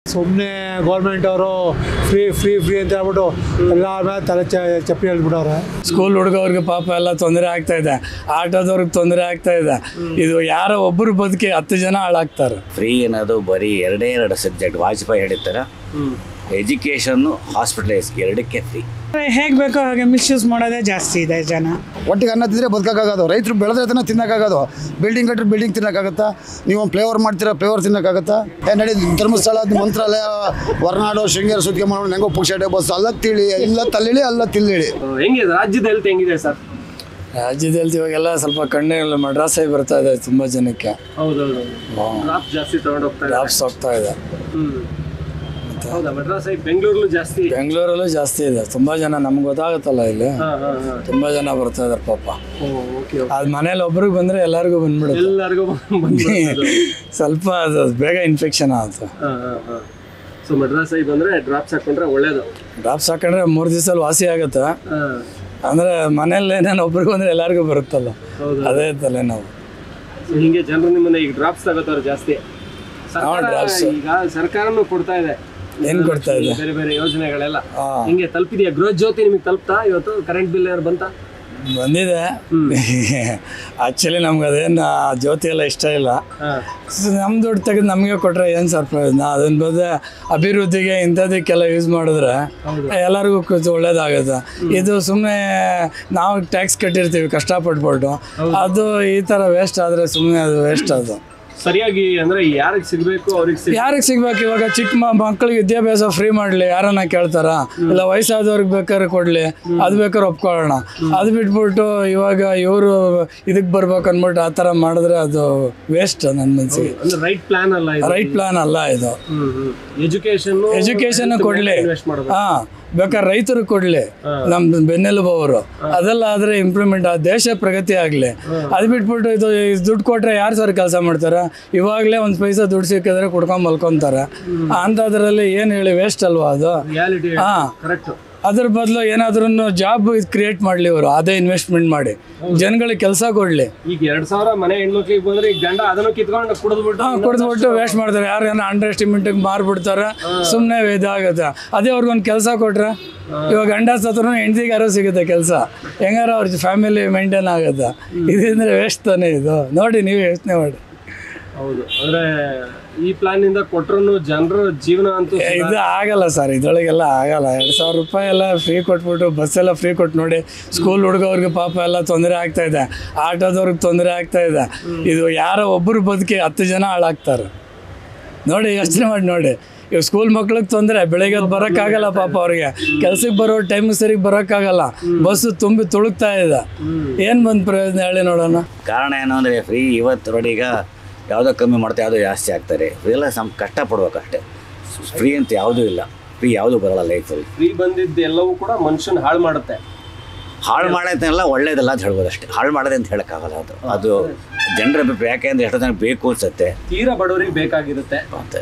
ಸುಮ್ಮನೆ ಗೌರ್ಮೆಂಟ್ ಅವರು free free free ಅಂತ ಹೇಳ್ಬಿಟ್ಟು ಎಲ್ಲ ಮೇಲೆ ತಲೆ ಚ ಚಪ್ಪಲಿ ಹೇಳ್ಬಿಟ್ಟವ್ರೆ ಸ್ಕೂಲ್ ಹುಡುಗವ್ರಿಗೆ ಪಾಪ ಎಲ್ಲ ತೊಂದರೆ ಆಗ್ತಾ ಇದೆ ಆಟೋದವ್ರಿಗೆ ತೊಂದರೆ ಆಗ್ತಾ ಇದೆ ಇದು ಯಾರೋ ಒಬ್ಬರು ಬದುಕಿ ಹತ್ತು ಜನ ಹಾಳಾಗ್ತಾರೆ ಫ್ರೀ ಅನ್ನೋದು ಬರೀ ಎರಡೇ ಎರಡು ಸಬ್ಜೆಕ್ಟ್ ವಾಜಪೇಯಿ ಹೇಳಿರ್ತಾರ ಎಜುಕೇಷನ್ನು ಹಾಸ್ಪಿಟಲೈಸ್ ಎರಡಕ್ಕೆ ಫ್ರೀ ಹೇಗೆ ಬೇಕೋ ಹಾಗೆ ಮಿಸ್ಯೂಸ್ ಮಾಡೋದೇ ಜಾಸ್ತಿ ಇದೆ ಜನ ಒಟ್ಟಿಗೆ ಅನ್ನ ತಿಂದರೆ ಬದುಕೋಕ್ಕಾಗೋದು ರೈತರು ಬೆಳೆದ್ರೆ ತಾನೇ ತಿನ್ನೋಕ್ಕಾಗೋದು ಬಿಲ್ಡಿಂಗ್ ಕಟ್ಟರೆ ಬಿಲ್ಡಿಂಗ್ ತಿನ್ನೋಕ್ಕಾಗತ್ತಾ ನೀವು ಒಂದು ಫ್ಲೇವರ್ ಮಾಡ್ತೀರಾ ಫ್ಲೇವರ್ ತಿನ್ನೋಕ್ಕಾಗತ್ತಾ ಏ ನಡಿ ಧರ್ಮಸ್ಥಳ ಮಂತ್ರಾಲಯ ಹೊರನಾಡು ಶೃಂಗೇರಿ ಸುತ್ತಿಗೆ ಮಾಡೋಣ ಹೆಂಗೋ ಪುಕ್ಷಟೆ ಬಸ್ ಅಲ್ಲ ತಿಳಿ ಇಲ್ಲ ತಳ್ಳಿಳಿ ಅಲ್ಲ ತಿಳ್ಳಿಳಿ ಹೆಂಗಿದೆ ರಾಜ್ಯದ ಹೆಲ್ತ್ ಹೆಂಗಿದೆ ಸರ್ ರಾಜ್ಯದಲ್ಲಿ ಇವಾಗೆಲ್ಲ ಸ್ವಲ್ಪ ಕಣ್ಣು ಮಡ್ರಾಸಾಗಿ ಬರ್ತಾ ಇದೆ ತುಂಬ ಜನಕ್ಕೆ ಹೌದೌದು ಡ್ರಾಪ್ ಜಾಸ್ತಿ ತಗೊಂಡು ಹೋಗ್ತಾ ಇದ್ದಾರೆ ಡ್ರಾಪ್ಸ್ ಹೋಗ್ತಾ ಇದೆ ಹ್ಮ್ ಹೌದಾ ಮಡ್ರಾಸ್ ಬೆಂಗಳೂರಲ್ಲೂ ಜಾಸ್ತಿ ಬೆಂಗಳೂರಲ್ಲೂ ಜಾಸ್ತಿ ಇದೆ ತುಂಬ ಜನ ನಮ್ಗೆ ಗೊತ್ತಾಗುತ್ತಲ್ಲ ಇಲ್ಲಿ ಹಾ ಹಾ ಹಾ ತುಂಬ ಜನ ಬರ್ತಾ ಇದಾರೆ ಪಾಪ ಓಕೆ ಅದು ಮನೇಲಿ ಒಬ್ರಿಗೆ ಬಂದರೆ ಎಲ್ಲರಿಗೂ ಬಂದ್ಬಿಡುತ್ತೆ ಎಲ್ಲರಿಗೂ ಬಂದು ಸ್ವಲ್ಪ ಅದು ಬೇಗ ಇನ್ಫೆಕ್ಷನ್ ಆಗುತ್ತೆ ಹಾ ಹಾ ಹಾ ಸೊ ಮಡ್ರಾಸ್ ಬಂದ್ರೆ ಡ್ರಾಪ್ಸ್ ಹಾಕೊಂಡ್ರೆ ಒಳ್ಳೇದು ಡ್ರಾಪ್ಸ್ ಹಾಕೊಂಡ್ರೆ ಮೂರು ದಿವಸದಲ್ಲಿ ವಾಸಿ ಆಗುತ್ತೆ ಹಾ ಅಂದರೆ ಮನೇಲಿ ಏನೇನು ಒಬ್ರಿಗೆ ಬಂದರೆ ಎಲ್ಲರಿಗೂ ಬರುತ್ತಲ್ಲ ಹೌದು. ಅದೇ ತಲೆ ನಾವು ಸೊ ಹಿಂಗೆ ಜನರು ನಿಮ್ಮನ್ನ ಈಗ ಡ್ರಾಪ್ಸ್ ತಗೋತಾರ ಜಾಸ್ತಿ ಸರ್ಕಾರ drops. ಈಗ ಸರ್ಕಾರನು ಕೊಡ್ತಾ ಇದೆ ಏನು ಕೊಡ್ತಾ ಇದೆ ಬೇರೆ ಬೇರೆ ಯೋಜನೆಗಳೆಲ್ಲ ಹಾ. ಹಿಂಗೆ ತಲುಪಿದೆಯಾ ಗೃಹ ಜ್ಯೋತಿ ನಿಮಗೆ ತಲುಪ್ತಾ ಇವತ್ತು ಕರೆಂಟ್ ಬಿಲ್ ಏನಾರು ಬಂತಾ ಬಂದಿದೆ ಆ್ಯಕ್ಚುಲಿ ನಮ್ಗೆ ಅದೇನು ಆ ಜ್ಯೋತಿ ಎಲ್ಲ ಇಷ್ಟ ಇಲ್ಲ ಹಾ ನಮ್ಮ ದುಡ್ಡು ತೆಗೆದು ನಮಗೆ ಕೊಟ್ಟರೆ ಏನು ಸರ್ ಪ್ರಯೋಜನ ಅದನ್ನ ಬದಲು ಅಭಿವೃದ್ಧಿಗೆ ಇಂಥದಕ್ಕೆಲ್ಲ ಯೂಸ್ ಮಾಡಿದ್ರೆ ಎಲ್ಲರಿಗೂ ಕು- ಒಳ್ಳೇದಾಗುತ್ತೆ ಇದು ಸುಮ್ಮನೆ ನಾವು ಟ್ಯಾಕ್ಸ್ ಕಟ್ಟಿರ್ತೀವಿ ಕಷ್ಟಪಟ್ಬಿಟ್ಟು ಅದು ಈ ಥರ ವೇಸ್ಟ್ ಆದರೆ ಸುಮ್ಮನೆ ಅದು ವೇಸ್ಟ್ ಅದು ಸರಿಯಾಗಿ ಅಂದ್ರೆ ಯಾರಿಗೆ ಸಿಗ್ಬೇಕು ಅವ್ರಿಗೆ ಸಿಗ್ ಯಾರಿಗೆ ಸಿಗ್ಬೇಕು ಇವಾಗ ಚಿಕ್ಕ ಮ- ಮಕ್ಕಳಿಗೆ ವಿದ್ಯಾಭ್ಯಾಸ ಫ್ರೀ ಮಾಡಲಿ ಯಾರನ್ನ ಕೇಳ್ತಾರ ಇಲ್ಲ ವಯಸ್ಸಾದವ್ರಿಗೆ ಬೇಕಾದ್ರೆ ಕೊಡಲಿ ಅದು ಬೇಕಾದ್ರೆ ಒಪ್ಕೊಳ್ಳೋಣ ಅದು ಬಿಟ್ಬಿಟ್ಟು ಇವಾಗ ಇವರು ಇದಕ್ಕೆ ಬರ್ಬೇಕು ಅಂದ್ಬಿಟ್ಟು ಆ ಥರ ಮಾಡಿದ್ರೆ ಅದು ವೇಸ್ಟ್ ನನ್ನ ಮನಸ್ಸಿಗೆ ಅಂದ್ರೆ ರೈಟ್ ಪ್ಲಾನ್ ಅಲ್ಲ ಇದು ರೈಟ್ ಪ್ಲಾನ್ ಅಲ್ಲ ಇದು ಎಜುಕೇಶನ್ ಎಜುಕೇಶನ್ ಕೊಡ್ಲಿ ಇನ್ವೆಸ್ಟ್ ಮಾಡಬೇಕು ಹಾ ಬೇಕಾದ್ರೆ ರೈತರು ಕೊಡ್ಲಿ ನಮ್ಮ ಬೆನ್ನೆಲುಬು ಅವರು ಅದೆಲ್ಲ ಆದ್ರೆ ಇಂಪ್ರೂವ್ಮೆಂಟ್ ಆ ದೇಶ ಪ್ರಗತಿ ಆಗಲಿ ಅದು ಬಿಟ್ಬಿಟ್ಟು ಇದು ಈ ದುಡ್ಡು ಕೊಟ್ರೆ ಯಾರು ಸರ್ ಕೆಲಸ ಮಾಡ್ತಾರೆ ಇವಾಗಲೇ ಒಂದು ಪೈಸಾ ದುಡ್ಡು ಸಿಕ್ಕಿದ್ರೆ ಕುಡ್ಕೊಂಡ್ ಮಲ್ಕೊಂತಾರೆ ಅಂಥದ್ರಲ್ಲಿ ಏನು ಹೇಳಿ ವೇಸ್ಟ್ ಅಲ್ವಾ ಅದು ರಿಯಾಲಿಟಿ ಹಾ ಕರೆಕ್ಟ್ ಅದ್ರ ಬದಲು ಏನಾದ್ರೂ ಜಾಬ್ ಕ್ರಿಯೇಟ್ ಮಾಡಲಿ ಇವರು ಅದೇ ಇನ್ವೆಸ್ಟ್ಮೆಂಟ್ ಮಾಡಿ ಜನಗಳಿಗೆ ಕೆಲಸ ಕೊಡಲಿ ಈಗ ಎರಡ್ ಸಾವಿರ ಮನೆ ಹೆಣ್ಮಕ್ಳಿಗೆ ಬಂದ್ರೆ ಈಗ ಗಂಡ ಅದನ್ನು ಕಿತ್ಕೊಂಡು ಕುಡಿದ್ಬಿಟ್ಟು ಹಾಂ ಕುಡಿದ್ಬಿಟ್ಟು ವೇಸ್ಟ್ ಮಾಡ್ತಾರೆ ಯಾರಿಗಾನ ಅಂಡರ್ ಎಸ್ಟಿಮೇಟಿಗೆ ಮಾರ್ಬಿಡ್ತಾರೆ ಸುಮ್ಮನೆ ಇದಾಗುತ್ತೆ ಅದೇ ಅವ್ರಿಗೊಂದು ಕೆಲಸ ಕೊಟ್ರೆ ಇವಾಗ ಗಂಡ ಸತ್ರೂ ಹೆಂಡತಿಗೆ ಯಾರೋ ಸಿಗುತ್ತೆ ಕೆಲಸ ಹೆಂಗಾರ ಅವ್ರ ಫ್ಯಾಮಿಲಿ ಮೇಂಟೈನ್ ಆಗುತ್ತೆ ಇದಂದ್ರೆ ವೇಸ್ಟ್ ತಾನೇ ಇದು ನೋಡಿ ನೀವು ಯೋಚನೆ ಮಾಡಿ ಹೌದು ಅಂದ್ರೆ ಈ ಪ್ಲಾನ್ ಇಂದ ಕೊಟ್ರು ಜನರ ಜೀವನ ಅಂತೂ ಏ, ಇದು ಆಗಲ್ಲ ಸರ್ ಇದ್ರೊಳಗೆಲ್ಲ ಆಗಲ್ಲ ಎರಡು ಸಾವಿರ ರೂಪಾಯಿ ಎಲ್ಲ ಫ್ರೀ ಕೊಟ್ಬಿಟ್ಟು ಬಸ್ ಎಲ್ಲ ಫ್ರೀ ಕೊಟ್ಟು ನೋಡಿ ಸ್ಕೂಲ್ ಹುಡುಗವ್ರಿಗೆ ಪಾಪ ಎಲ್ಲ ತೊಂದರೆ ಆಗ್ತಾ ಇದೆ ಆಟೋದವ್ರಿಗೆ ತೊಂದರೆ ಆಗ್ತಾ ಇದೆ ಇದು ಯಾರೋ ಒಬ್ಬರು ಬದುಕಿ ಹತ್ತು ಜನ ಹಾಳಾಗ್ತಾರೆ ನೋಡಿ ಯೋಚನೆ ಮಾಡಿ ನೋಡಿ ಇವ್ ಸ್ಕೂಲ್ ಮಕ್ಳಿಗೆ ತೊಂದರೆ ಬೆಳಿಗ್ಗೆ ಹೊತ್ತು ಬರೋಕ್ಕಾಗಲ್ಲ ಪಾಪ ಅವ್ರಿಗೆ ಕೆಲ್ಸಕ್ಕೆ ಬರೋ ಟೈಮ್ ಸರಿಗೆ ಬರೋಕ್ಕಾಗಲ್ಲ ಬಸ್ಸು ತುಂಬಿ ತುಳುಕ್ತಾ ಇದೆ ಏನು ಬಂದು ಪ್ರಯೋಜನ ಹೇಳಿ ನೋಡೋಣ ಕಾರಣ ಏನು ಅಂದರೆ ಫ್ರೀ ಇವತ್ತು ನೋಡಿ ಈಗ ಯಾವುದೋ ಕಮ್ಮಿ ಮಾಡ್ತಾ ಯಾವುದೋ ಜಾಸ್ತಿ ಆಗ್ತಾರೆ ಇವೆಲ್ಲ ಸಮ್ ಕಷ್ಟಪಡ್ಬೇಕಷ್ಟೇ ಫ್ರೀ ಅಂತ ಯಾವುದೂ ಇಲ್ಲ ಫ್ರೀ ಯಾವುದೂ ಬರಲ್ಲ ಲೈಫಲ್ಲಿ ಫ್ರೀ ಬಂದಿದ್ದು ಎಲ್ಲವೂ ಕೂಡ ಮನುಷ್ಯನ ಹಾಳು ಮಾಡುತ್ತೆ ಹಾಳು ಮಾಡೋದನ್ನೆಲ್ಲ ಒಳ್ಳೇದಲ್ಲ ಅಂತ ಹೇಳ್ಬೋದು ಅಷ್ಟೇ ಹಾಳು ಮಾಡೋದೇ ಅಂತ ಹೇಳೋಕ್ಕಾಗಲ್ಲ ಅದು ಅದು ಜನರ ಅಭಿಪ್ರಾಯ ಯಾಕೆಂದ್ರೆ ಎಷ್ಟೋ ಜನಕ್ಕೆ ಬೇಕು ಅನ್ಸುತ್ತೆ ತೀರಾ ಬಡವರಿಗೆ ಬೇಕಾಗಿರುತ್ತೆ ಅಂತ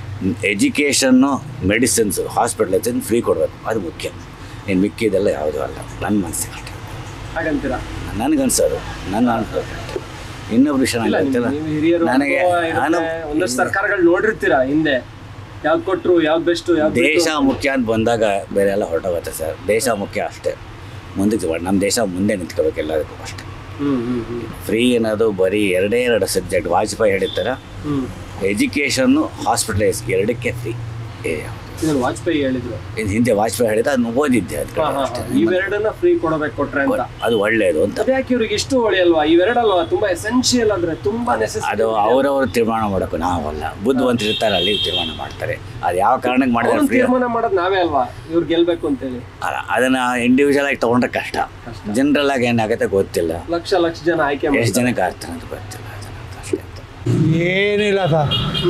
ಎಜುಕೇಷನ್ನು ಮೆಡಿಸಿನ್ಸು ಹಾಸ್ಪಿಟಲೈಸೇಷನ್ ಫ್ರೀ ಕೊಡಬೇಕು ಅದು ಮುಖ್ಯ ಇನ್ನು ಮಿಕ್ಕಿದೆಲ್ಲ ಯಾವುದೂ ಅಲ್ಲ ನನ್ನ ಮನಸ್ಸಿಗೆ ಅಷ್ಟೇ ಹಾಗಂತೀರಾ ನನಗನ್ಸೋದು ನನ್ನ ಅನ್ಸೋದು ಇನ್ನೊಬ್ರು ವಿಷಯ ಇಲ್ಲ ನನಗೆ ನಿಮ್- ನೀವು ಹಿರಿಯರು ನನಗೆ ಅನುಭವ ಇರುತ್ತೆ. ನಾನು ಒಂದಷ್ಟು ಸರ್ಕಾರಗಳು ನೋಡಿರ್ತೀರಾ ಹಿಂದೆ ಯಾವ್ದು ಕೊಟ್ರು ಯಾವ್ದು ಬೆಸ್ಟ್ ಯಾವ್ದು ದೇಶ ಮುಖ್ಯ ಅಂತ ಬಂದಾಗ ಬೇರೆ ಎಲ್ಲ ಹೊರಟೋಗುತ್ತೆ ಸರ್ ದೇಶ ಮುಖ್ಯ ಅಷ್ಟೇ ಮುಂದಕ್ಕೆ ಬ- ನಮ್ಮ ದೇಶ ಮುಂದೆ ನಿಂತ್ಕೋಬೇಕು ಎಲ್ಲದಕ್ಕೂ ಅಷ್ಟೇ ಹ್ಮ್ ಹ್ಮ್ ಹ್ಮ್ ಫ್ರೀ ಅನ್ನೋದು ಬರೀ ಎರಡೇ ಎರಡು ಸಬ್ಜೆಕ್ಟ್ ವಾಜಪೇಯಿ ಹೇಳಿರ್ತಾರ ಹ್ಮ್ ಎಜುಕೇಷನ್ನು ಹಾಸ್ಪಿಟಲೈಸ್ ಎರಡಕ್ಕೆ ಫ್ರೀ ಇದನ್ನ ವಾಜಪೇಯಿ ಹೇಳಿದ್ರು ಇದು ಹಿಂದೆ ವಾಜಪೇಯಿ ಹೇಳಿದ ಅದನ್ನ ಓದಿದ್ದೆ ಅದು ಹಾ, ಹಾ, ಹಾ. ಇವೆರಡನ್ನ ಫ್ರೀ ಕೊಡಬೇಕು ಕೊಟ್ರೆ ಅಂತ ಅದು ಒಳ್ಳೆಯದು ಅಂತ ಅದ್ಯಾಕೆ ಇವ್ರಿಗೆ ಇಷ್ಟು ಹೊಳಿ ಅಲ್ವಾ ಇವೆರಡಲ್ವಾ ತುಂಬಾ ಎಸೆನ್ಷಿಯಲ್ ಅಂದ್ರೆ ತುಂಬಾ ನೆಸೆಸಿಟಿ ಅದು ಅವರವರು ತೀರ್ಮಾನ ಮಾಡೋಕೆ ನಾವಲ್ಲ ಬುದ್ಧಿವಂತರು ಇರ್ತಾರೆ ಅಲ್ಲಿ ತೀರ್ಮಾನ ಮಾಡ್ತಾರೆ ಅದು ಯಾವ ಕಾರಣಕ್ಕೆ ಮಾಡಿದ್ರೆ ಫ್ರೀ ತೀರ್ಮಾನ ಮಾಡೋದು ನಾವೇ ಅಲ್ವಾ ಇವ್ರು ಗೆಲ್ಬೇಕು ಅಂತೇಳಿ ಅದನ್ನ ಇಂಡಿವಿಜುವಲ್ ಆಗಿ ತೊಗೊಂಡ್ರೆ ಕಷ್ಟ ಜನರಲ್ ಆಗಿ ಏನಾಗುತ್ತೆ ಗೊತ್ತಿಲ್ಲ ಲಕ್ಷ ಲಕ್ಷ ಜನ ಆಯ್ಕೆ ಎಷ್ಟು ಮಾಡ್ತಾರೆ ಜನಕ್ಕೆ ಆಗ್ತಾನೆ ಅಂತ ಗೊತ್ತಿಲ್ಲ ಅದನ್ನ ಅಷ್ಟೇ ಅಂತ. ಏನಿಲ್ಲ ಸರ್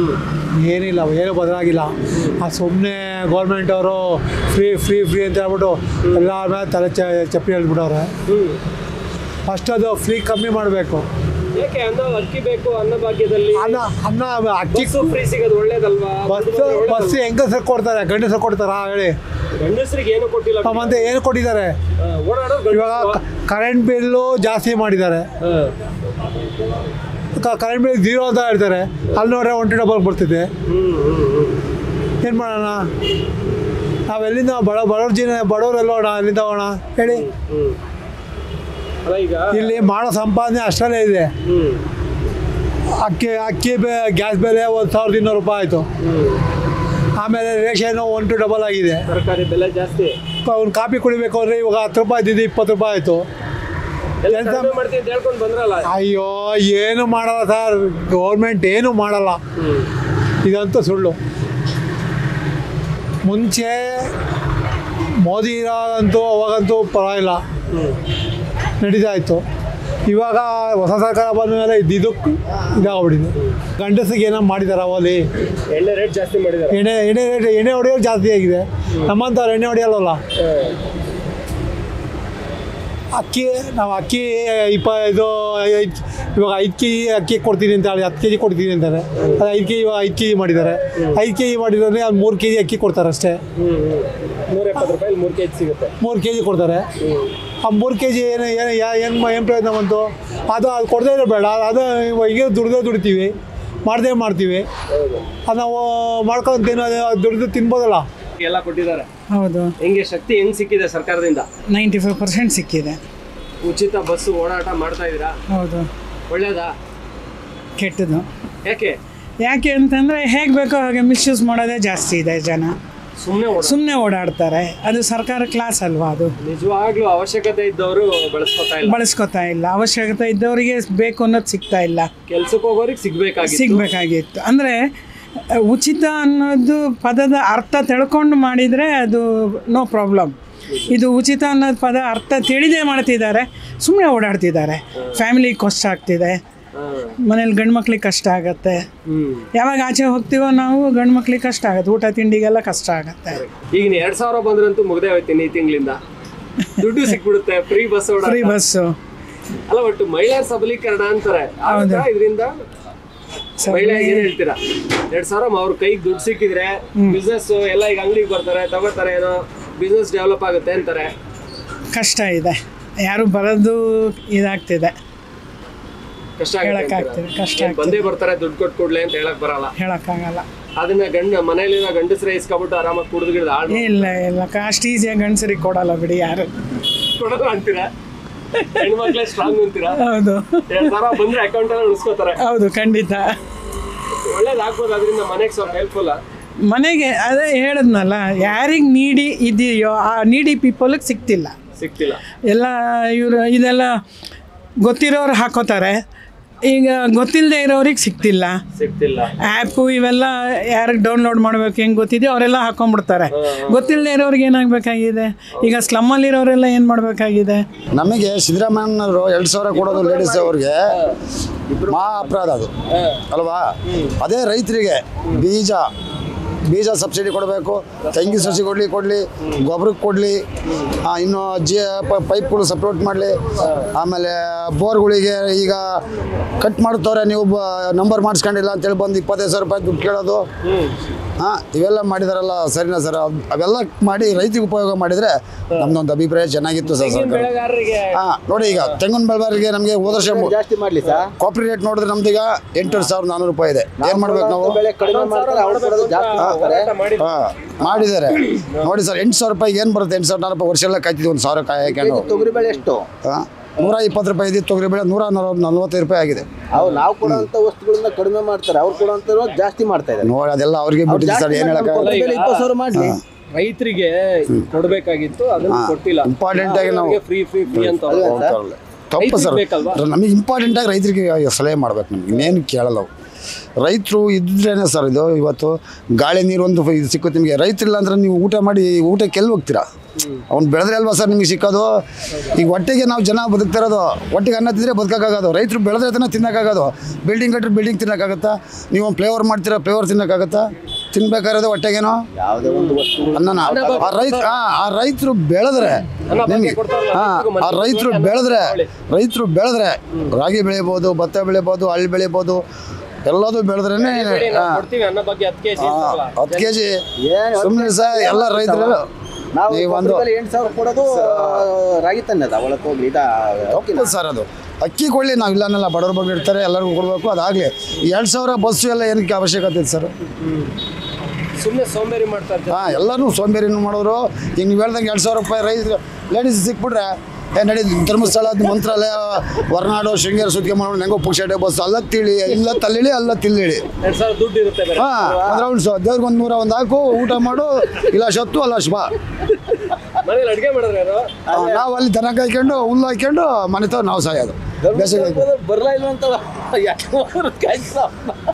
ಏನಿಲ್ಲ ಏನು ಬದಲಾಗಿಲ್ಲ ಆ ಸುಮ್ಮನೆ ಗೌರ್ಮೆಂಟ್ ಅವರು ಫ್ರೀ ಫ್ರೀ ಫ್ರೀ ಅಂತ ಹೇಳ್ಬಿಟ್ಟು ಎಲ್ಲ ಮೇಲೆ ತಲೆ ಚ ಚಪ್ಪಲಿ ಹೇಳ್ಬಿಟ್ಟವ್ರೆ ಫಸ್ಟ್ ಅದು ಫ್ರೀ ಕಮ್ಮಿ ಮಾಡಬೇಕು ಯಾಕೆ ಅನ್ನ ಅಕ್ಕಿ ಬೇಕು ಅನ್ನ ಭಾಗ್ಯದಲ್ಲಿ ಅನ್ನ ಅನ್ನ ಅಕ್ಕಿ ಬಸ್ಸು ಫ್ರೀ ಸಿಗೋದು ಒಳ್ಳೇದಲ್ವಾ ಬಸ್ ಬಸ್ ಹೆಂಗಸರು ಕೊಡ್ತಾರೆ ಗಂಡಸರು ಕೊಡ್ತಾರಾ ಹೇಳಿ ಗಂಡಸರಿಗೆ ಏನು ಕೊಟ್ಟಿಲ್ಲ ಆ, ಮತ್ತೆ ಏನು ಕೊಟ್ಟಿದ್ದಾರೆ ಆ, ಓಡಾಡೋದು ಇವಾಗ ಗಂಡಸ್ರು. ಕರೆಂಟ್ ಬಿಲ್ಲು ಜಾಸ್ತಿ ಮಾಡಿದ್ದಾರೆ ಹಾ. ಕರೆಂಟ್ ಬಿಲ್ ಝೀರೋ ಅಂತ ಹೇಳ್ತಾರೆ ಅಲ್ಲಿ ನೋಡ್ರೆ ಒನ್ ಡಬಲ್ ಬರ್ತಿದೆ ಹ್ಮ್ ಹ್ಮ್ ಹ್ಮ್ ಏನು ಮಾಡೋಣ ನಾವೆಲ್ಲಿಂದ ಬಡ ಬಡವ್ರ ಜೀವನ ಬಡವ್ರೆಲ್ಲ ಹೋಗೋಣ ಎಲ್ಲಿಂದ ಹೋಗೋಣ ಹೇಳಿ ಹ್ಮ್ ಅಲ್ಲ ಈಗ ಇಲ್ಲಿ ಮಾಡೋ ಸಂಪಾದನೆ ಅಷ್ಟರಲ್ಲೇ ಇದೆ ಹ್ಮ್ ಅಕ್ಕಿ ಅಕ್ಕಿ ಬೆ ಗ್ಯಾಸ್ ಬೆಲೆ ಒಂದು ಸಾವಿರದ ಇನ್ನೂರು ರೂಪಾಯಿ ಆಯಿತು ಆಮೇಲೆ ರೇಷನ್ನು ಒನ್ ಟು ಡಬಲ್ ಆಗಿದೆ ತರಕಾರಿ ಬೆಲೆ ಜಾಸ್ತಿ ಅವ್ನು ಕಾಫಿ ಕುಡಿಬೇಕು ಅಂದರೆ ಇವಾಗ ಹತ್ತು ರೂಪಾಯಿ ಇದ್ದಿದ್ದು ಇಪ್ಪತ್ತು ರೂಪಾಯಿ ಆಯಿತು ಎಲ್ಲ ಎಂತ- ಕಡಿಮೆ ಮಾಡ್ತೀನಿ ಅಂತ ಹೇಳ್ಕೊಂಡು ಬಂದ್ರಲ್ಲ ಅಯ್ಯೋ ಏನು ಮಾಡಲ್ಲ ಸರ್ ಗೌರ್ಮೆಂಟ್ ಏನು ಮಾಡಲ್ಲ ಹ್ಮ್ ಇದಂತೂ ಸುಳ್ಳು ಮುಂಚೆ ಮೋದಿ ಇರೋದಂತೂ ಅವಾಗಂತೂ ಪರವಾಗಿಲ್ಲ ನಡೀತಾ ಇತ್ತು ಇವಾಗ ಹೊಸ ಸರ್ಕಾರ ಬಂದ ಮೇಲೆ ಇದ್ದಿದ್ದಕ್ಕೆ ಇದಾಗ್ಬಿಟ್ಟಿದೆ ಗಂಡಸಿಗೆ ಏನೋ ಮಾಡಿದಾರ ಅವಲ್ಲಿ ಎಣ್ಣೆ ರೇಟ್ ಜಾಸ್ತಿ ಮಾಡಿದ್ದಾರೆ ಎಣ್ಣೆ ಎಣ್ಣೆ ರೇಟ್ ಎಣ್ಣೆ ಹೊಡೆಯೋದು ಜಾಸ್ತಿ ಆಗಿದೆ ನಮ್ಮಂಥವ್ರು ಎಣ್ಣೆ ಹೊಡೆಯಲ್ವಲ್ಲ ಅಕ್ಕಿ ನಾವು ಅಕ್ಕಿ ಇಪ್ಪ ಇದು ಐದ್- ಇವಾಗ ಐದು ಕೆ ಜಿ ಅಕ್ಕಿ ಕೊಡ್ತೀನಿ ಅಂತ ಹೇಳಿ ಹತ್ತು ಕೆ ಜಿ ಕೊಡ್ತೀನಿ ಅಂತಾರೆ ಅದು ಐದು ಕೆ ಜಿ ಇವಾಗ ಐದು ಕೆ ಜಿ ಮಾಡಿದ್ದಾರೆ ಐದು ಕೆ ಜಿ ಮಾಡಿದ್ರೆ ಅದು ಮೂರು ಕೆ ಜಿ ಅಕ್ಕಿ ಕೊಡ್ತಾರೆ ಅಷ್ಟೇ ಹ್ಮ್ ಹ್ಮ್ ನೂರ ಎಪ್ಪತ್ತು ರೂಪಾಯಿ ಮೂರು ಕೆ ಜಿ ಸಿಗುತ್ತೆ ಮೂರು ಕೆ ಜಿ ಕೊಡ್ತಾರೆ ಆ ಮೂರು ಕೆ ಜಿ ಏನು ಏನು ಏನು ಏನು ಪ್ರಯೋಜನ ಬಂತು ಅದು ಅದು ಕೊಡದೇ ಇರೋ ಬೇಡ ಅದು ಈಗ ದುಡ್ದೇ ದುಡಿತೀವಿ ಮಾಡದೇ ಮಾಡ್ತೀವಿ ಅದು ನಾವು ಮಾಡ್ಕೊಂಡು ತಿನ್ನೋದು ದುಡ್ದು ತಿನ್ಬೋದಲ್ಲ ಎಲ್ಲ ಕೊಟ್ಟಿದ್ದಾರೆ ಹೌದು ಹೆಂಗೆ ಶಕ್ತಿ ಹೆಂಗ್ ಸಿಕ್ಕಿದೆ ಸರ್ಕಾರದಿಂದ ನೈಂಟಿ ಫೈವ್ ಪರ್ಸೆಂಟ್ ಸಿಕ್ಕಿದೆ ಉಚಿತ ಬಸ್ಸು ಓಡಾಟ ಮಾಡ್ತಾ ಇದ್ದೀರಾ ಹೌದು ಒಳ್ಳೇದಾ ಕೆಟ್ಟದು ಯಾಕೆ ಯಾಕೆ ಅಂತಂದರೆ ಹೇಗೆ ಬೇಕೋ ಹಾಗೆ ಮಿಸ್ಯೂಸ್ ಮಾಡೋದೇ ಜಾಸ್ತಿ ಇದೆ ಜನ ಸುಮ್ಮನೆ ಓಡ ಸುಮ್ಮನೆ ಓಡಾಡ್ತಾರೆ ಅದು ಸರ್ಕಾರ ಕ್ಲಾಸ್ ಅಲ್ವಾ ಅದು ನಿಜವಾಗ್ಲೂ ಅವಶ್ಯಕತೆ ಇದ್ದವರು ಬಳಸ್ಕೊತಾ ಇಲ್ಲ ಬಳಸ್ಕೊತಾ ಇಲ್ಲ ಅವಶ್ಯಕತೆ ಇದ್ದವರಿಗೆ ಬೇಕು ಅನ್ನೋದು ಸಿಗ್ತಾ ಇಲ್ಲ ಕೆಲ್ಸಕ್ಕೆ ಹೋಗೋರಿಗೆ ಸಿಗ್ಬೇಕಾಗಿತ್ತು ಸಿಗಬೇಕಾಗಿತ್ತು ಅಂದರೆ ಉಚಿತ ಅನ್ನೋದು ಪದದ ಅರ್ಥ ತಿಳ್ಕೊಂಡು ಮಾಡಿದರೆ ಅದು ನೋ ಪ್ರಾಬ್ಲಮ್ ಇದು ಉಚಿತ ಅನ್ನೋದು ಪದ ಅರ್ಥ ತಿಳಿದೇ ಮಾಡ್ತಿದ್ದಾರೆ ಸುಮ್ಮನೆ ಓಡಾಡ್ತಿದ್ದಾರೆ ಫ್ಯಾಮಿಲಿಗೆ ಕಷ್ಟ ಆಗ್ತಿದೆ ಹಾ. ಮನೇಲಿ ಗಂಡು ಮಕ್ಳಿಗೆ ಕಷ್ಟ ಆಗುತ್ತೆ ಹ್ಮ್ ಯಾವಾಗ ಆಚೆ ಹೋಗ್ತೀವೋ ನಾವು ಗಂಡು ಮಕ್ಳಿಗೆ ಕಷ್ಟ ಆಗುತ್ತೆ ಊಟ ತಿಂಡಿಗೆಲ್ಲ ಕಷ್ಟ ಆಗುತ್ತೆ ಈಗ ನೀ ಎರಡ್ ಸಾವಿರ ಬಂದ್ರಂತೂ ಮುಗ್ದೇ ಹೋಯ್ತೀನಿ ಈ ತಿಂಗಳಿಂದ ದುಡ್ಡು ಸಿಕ್ಬಿಡುತ್ತೆ ಫ್ರೀ ಬಸ್ ಓಡಾಟ ಫ್ರೀ ಬಸ್ಸು ಅಲ್ಲ ಒಟ್ಟು ಮಹಿಳೆಯರ ಸಬಲೀಕರಣ ಅಂತಾರೆ ಇದರಿಂದ ಮಹಿಳೆ ಏನ್ ಹೇಳ್ತೀರಾ ಎರಡ್ ಸಾವಿರ ಅವ್ರ ಕೈಗೆ ದುಡ್ಡು ಸಿಕ್ಕಿದ್ರೆ ಬಿಸ್ನೆಸ್ ಎಲ್ಲ ಈಗ ಅಂಗಡಿಗೆ ಬರ್ತಾರೆ ತಗೋತಾರೆ ಏನೋ ಬಿಸ್ನೆಸ್ ಡೆವಲಪ್ ಆಗುತ್ತೆ ಅಂತಾರೆ ಕಷ್ಟ ಇದೆ ಯಾರು ಬರೋದು ಇದಾಗ್ತಿದೆ ಕಷ್ಟ ಆಗುತ್ತೆ ಹೇಳಕ್ಕಾಗ್ತಿದೆ, ಅಂತೀರಾ? ಕಷ್ಟ ಏನ್ ಬಂದೇ ಬರ್ತಾರೆ ದುಡ್ಡು ಕೊಟ್ಟು ಕೊಡ್ಲಿ ಅಂತ ಹೇಳಕ್ ಬರಲ್ಲ ಹೇಳೋಕ್ಕಾಗಲ್ಲ ಅದನ್ನ ಗಂಡ ಮನೇಲಿನ ಗಂಡಸ್ರೆ ಇಸ್ಕೊಬಿಟ್ಟು ಆರಾಮಾಗಿ ಕುಡಿದು ಗಿಡ್ದು ಹಾಳು ಇಲ್ಲ ಇಲ್ಲ ಅಷ್ಟು ಈಸಿಯಾಗಿ ಗಂಡಸರಿಗೆ ಕೊಡಲ್ಲ ಬಿಡಿ ಯಾರು ಕೊಡೋದು ಅಂತೀರಾ ಹೆಣ್ಮಕ್ಳೇ ಸ್ಟ್ರಾಂಗ್ ಅಂತೀರಾ ಹೌದು ಎರಡ್ ಸಾವಿರ ಬಂದ್ರೆ ಅಕೌಂಟ್ ಅಲ್ಲಿ ಉಳಿಸ್ಕೋತಾರೆ ಹೌದು ಖಂಡಿತ ಒಳ್ಳೇದಾಗ್ಬೋದು ಅದರಿಂದ ಮನೆಗೆ ಸ್ವಲ್ಪ ಹೆಲ್ಪ್ಫುಲ್ ಮನೆಗೆ ಅದೇ ಹೇಳಿದ್ನಲ್ಲ ಯಾರಿಗೆ ನೀಡಿ ಇದೆಯೋ ಆ ನೀಡಿ ಪೀಪಲ್ಗೆ ಸಿಗ್ತಿಲ್ಲ ಸಿಕ್ತಿಲ್ಲ ಎಲ್ಲ ಇವರು ಇದೆಲ್ಲ ಗೊತ್ತಿರೋರು ಹಾಕೋತಾರೆ ಈಗ ಗೊತ್ತಿಲ್ಲದೆ ಇರೋರಿಗೆ ಸಿಗ್ತಿಲ್ಲ ಸಿಕ್ತಿಲ್ಲ ಆ್ಯಪು ಇವೆಲ್ಲ ಯಾರಿಗೆ ಡೌನ್ಲೋಡ್ ಮಾಡ್ಬೇಕು ಹೆಂಗೆ ಗೊತ್ತಿದೆಯೋ ಅವರೆಲ್ಲ ಹಾಕೊಂಡ್ಬಿಡ್ತಾರೆ ಗೊತ್ತಿಲ್ಲದೆ ಇರೋರಿಗೆ ಏನಾಗಬೇಕಾಗಿದೆ ಈಗ ಸ್ಲಮ್ಮಲ್ಲಿರೋರೆಲ್ಲ ಏನು ಮಾಡಬೇಕಾಗಿದೆ ನಮಗೆ ಸಿದ್ದರಾಮಯ್ಯನವರು ಎರಡು ಸಾವಿರ ಕೊಡೋದು ಲೇಡೀಸ್ ಅವ್ರಿಗೆ ಮಹಾ ಅಪರಾಧ ಅದು ಅಲ್ವಾ ಅದೇ ರೈತರಿಗೆ ಬೀಜ ಬೀಜ ಸಬ್ಸಿಡಿ ಕೊಡಬೇಕು ತೆಂಗಿನ ಸಸಿ ಕೊಡಲಿ ಕೊಡಲಿ ಗೊಬ್ಬರಕ್ಕೆ ಕೊಡಲಿ ಇನ್ನು ಜಿ ಪೈಪ್ಗಳು ಸಪ್ರೇಟ್ ಮಾಡಲಿ ಆಮೇಲೆ ಬೋರ್ಗಳಿಗೆ ಈಗ ಕಟ್ ಮಾಡ್ತವ್ರೆ ನೀವು ನಂಬರ್ ಮಾಡಿಸ್ಕೊಂಡಿಲ್ಲ ಅಂತೇಳಿ ಬಂದು ಇಪ್ಪತ್ತೈದು ಸಾವಿರ ರೂಪಾಯಿ ದುಡ್ಡು ಕೇಳೋದು ಹಾಂ ಇವೆಲ್ಲ ಮಾಡಿದಾರಲ್ಲ ಸರಿನಾ ಸರ್ ಅವೆಲ್ಲ ಮಾಡಿ ರೈತಿಗೆ ಉಪಯೋಗ ಮಾಡಿದರೆ ನಮ್ದೊಂದು ಅಭಿಪ್ರಾಯ ಚೆನ್ನಾಗಿತ್ತು ಸರ್ ಸರ್ಕಾರ ಬೆಳೆಗಾರರಿಗೆ ಹಾಂ ನೋಡಿ ಈಗ ತೆಂಗಿನ ಬೆಳೆಗಾರರಿಗೆ ನಮಗೆ ಹೋದ ವರ್ಷ ಜಾಸ್ತಿ ಮಾಡ್ಲಿ ಸರ್ ಕಾಪಿ ರೇಟ್ ನೋಡಿದ್ರೆ ನಮ್ದು ಈಗ ಎಂಟೂವರೆ ಸಾವಿರದ ನಾನ್ನೂರು ರೂಪಾಯಿ ಇದೆ ಏನು ಮಾಡ್ಬೇಕು ನಾವು ಬೆಳೆ ಕಡಿಮೆ ಮಾಡ್ತಾರೆ ಅವ್ರು ಕೊಡೋದು ಜಾಸ್ತಿ ಮಾಡ್ತಾರೆ ಹೋರಾಟ ಮಾಡಿ ಹಾಂ ಮಾಡಿದ್ದಾರೆ ನೋಡಿ ಸರ್ ಎಂಟು ಸಾವಿರ ರೂಪಾಯಿ ಏನು ಬರುತ್ತೆ ಎಂಟು ಸಾವಿರ ನಾಲ್ಕು ವರ್ಷ ಎಲ್ಲ ಕಾಯ್ತಿದ್ವಿ ಒಂದು ಸಾವಿರ ಕಾಯಿ ಹಾಕ್ಕೊಂಡು ತೊಗರಿ ಬೆಳೆ ಎಷ್ಟು ಹಾಂ ನೂರ ಇಪ್ಪತ್ತು ರೂಪಾಯಿ ಇದ್ದಿದ್ದು ತೊಗರಿ ಬೆಳೆ ನೂರ ನಲ್ವತ್ತು ನಲ್ವತ್ತೈದು ರೂಪಾಯಿ ಆಗಿದೆ ಅವು ನಾವು ಕೊಡೋಂಥ ವಸ್ತುಗಳನ್ನ ಕಡಿಮೆ ಮಾಡ್ತಾರೆ ಅವ್ರು ಕೊಡೋಂಥ ಜಾಸ್ತಿ ಮಾಡ್ತಾ ಇದ್ದಾರೆ ನೋಡಿ ಅದೆಲ್ಲ ಅವ್ರಿಗೆ ಬಿಟ್ಟಿದ್ದು ಸರ್ ಏನು ಹೇಳೋಕ್ಕಾಗಲ್ಲ ಬೆಲೆ ಇಪ್ಪತ್ತು ಸಾವಿರ ಮಾಡಲಿ ರೈತರಿಗೆ ಕೊಡ್ಬೇಕಾಗಿತ್ತು ಅದನ್ನ ಕೊಟ್ಟಿಲ್ಲ ಇಂಪಾರ್ಟೆಂಟ್ ಆಗಿ ನಾವು ಫ್ರೀ ಫ್ರೀ ಫ್ರೀ ಅಂತ ಹೋಗ್ತಾರಲ್ಲ. ತಪ್ಪು ಸರ್ ರೈತ್ರಿಗೆ ಬೇಕಲ್ವಾ? ನಮಗೆ ಇಂಪಾರ್ಟೆಂಟ್ ಆಗಿ ರೈತರಿಗೆ ಸಲಹೆ ಮಾಡ್ಬೇಕು ನಮ್ಗೆ ಇನ್ನೇನು ಕೇಳಲ್ಲ ಅವು ರೈತರು ಇದ್ರೇನೆ ಸರ್ ಇದು ಇವತ್ತು ಗಾಳಿ ನೀರು ಒಂದು ಇದು ಸಿಕ್ಕುತ್ತೆ ನಿಮಗೆ ರೈತರಿಲ್ಲ ಅಂದ್ರೆ ನೀವು ಊಟ ಮಾಡಿ ಊಟಕ್ಕೆ ಎಲ್ಲಿ ಹೋಗ್ತೀರಾ ಅವ್ನು ಬೆಳೆದ್ರೆ ಅಲ್ವಾ ಸರ್ ನಿಮಗೆ ಸಿಕ್ಕೋದು ಈಗ ಹೊಟ್ಟೆಗೆ ನಾವು ಜನ ಬದುಕ್ತಾ ಇರೋದು ಹೊಟ್ಟೆಗೆ ಅನ್ನ ತಿಂದರೆ ಬದುಕೋಕ್ಕಾಗೋದು ರೈತರು ಬೆಳೆದ್ರೆ ತಾನೇ ತಿನ್ನೋಕ್ಕಾಗೋದು ಬಿಲ್ಡಿಂಗ್ ಕಟ್ಟರೆ ಬಿಲ್ಡಿಂಗ್ ತಿನ್ನೋಕ್ಕಾಗತ್ತಾ ನೀವು ಒಂದು ಫ್ಲೇವರ್ ಮಾಡ್ತೀರಾ ಫ್ಲೇವರ್ ತಿನ್ನೋಕ್ಕಾಗತ್ತಾ ತಿನ್ಬೇಕಾಗಿರೋದು ಹೊಟ್ಟೆಗೇನೋ ಯಾವುದೇ ಒಂದು ವಸ್ತು ಅನ್ನನ ಆ ರೈತ ಆ ರೈತರು ಬೆಳೆದ್ರೆ ನಿಮ್ಗೆ ಹಾ ಆ ರೈತರು ಬೆಳೆದ್ರೆ ರೈತರು ಬೆಳೆದ್ರೆ ರಾಗಿ ಬೆಳಿಬೋದು ಭತ್ತ ಬೆಳಿಬೋದು ಹಳ್ಳಿ ಬೆಳಿಬೋದು ಎಲ್ಲದೂ ಬೆಳೆದ್ರೇನೆ ಕೊಡ್ತೀವಿ ಅನ್ನ ಬಗ್ಗೆ ಹತ್ತು ಕೆಜಿ ಹತ್ತು ಕೆ ಜಿ ಏನು ಸುಮ್ಮನೆ ಸಹ ಎಲ್ಲ ರೈತರು ನಾವು ನೀವು ಒಂದು ಒಂದು ಎಂಟು ಸಾವಿರ ಕೊಡೋದು ರಾಗಿ ತನ್ನದ ಒಳಗೆ ಹೋಗ್ಲಿ ಇದ ತಪ್ಪು ಸರ್ ಅದು ಅಕ್ಕಿ ಕೊಳ್ಳಿ ನಾವು ಇಲ್ಲ ಅನ್ನಲ್ಲ ಬಡವ್ರ ಬಗ್ಗೆ ಇರ್ತಾರೆ ಎಲ್ಲರಿಗೂ ಕೊಡಬೇಕು ಅದಾಗಲಿ ಎರಡು ಸಾವಿರ ಬಸ್ಸು ಎಲ್ಲ ಏನಕ್ಕೆ ಅವಶ್ಯಕತೆ ಇದೆ ಸರ್ ಸುಮ್ಮನೆ ಸೋಂಬೇರಿ ಮಾಡ್ತಾ ಇರ್ತಾರೆ ಹಾಂ ಎಲ್ಲರೂ ಸೋಂಬೇರಿನೂ ಮಾಡೋರು ಈಗ ನೀವು ಹೇಳ್ದಂಗೆ ಎರಡು ಸಾವಿರ ರೂಪಾಯಿ ರೈಸ್ ಲೇಡೀಸ್ ಸಿಕ್ಬಿಟ್ರೆ ಏ ನಡಿ ಧರ್ಮಸ್ಥಳ ಮಂತ್ರಾಲಯ ಹೊರನಾಡು ಶೃಂಗೇರಿ ಸುತ್ತಿಗೆ ಮಾಡೋಣ ಹೆಂಗೋ ಪುಕ್ಷಟೆ ಬಸ್ ಅಲ್ಲ ತಿಳಿ ಇಲ್ಲ ತಲ್ಲಿಳಿ ಅಲ್ಲ ತಿಲ್ಲಿಳಿ ಎರಡ್ ಸಾವಿರ ದುಡ್ಡು ಇರುತ್ತೆ ಬೇರೆ ಹಾಂ ಅಂದ್ರೆ ಉಳ್ಸು ದೇವ್ರಿಗೆ ಒಂದು ನೂರ ಒಂದು ಹಾಕು ಊಟ ಮಾಡು ಇಲ್ಲ ಶತ್ತು ಅಲ್ಲ ಶುಭ ಮನೇಲಿ ಅಡ್ಗೆ ಮಾಡಿದ್ರೆ ಯಾರು ನಾವು ಅಲ್ಲಿ ದನ ಕಾಯ್ಕೊಂಡು ಹುಲ್ಲು ಹಾಕ್ಕೊಂಡು ಮನೆ ತಾವ್ ನಾವು ಸಾಯೋದು ಬೇಸಿಗೆ ಬರ್ಲಾ ಇಲ್ಲ ಅಂತ ಯಾಕೆ ಕಾಯ್ತಿಲ್ಲ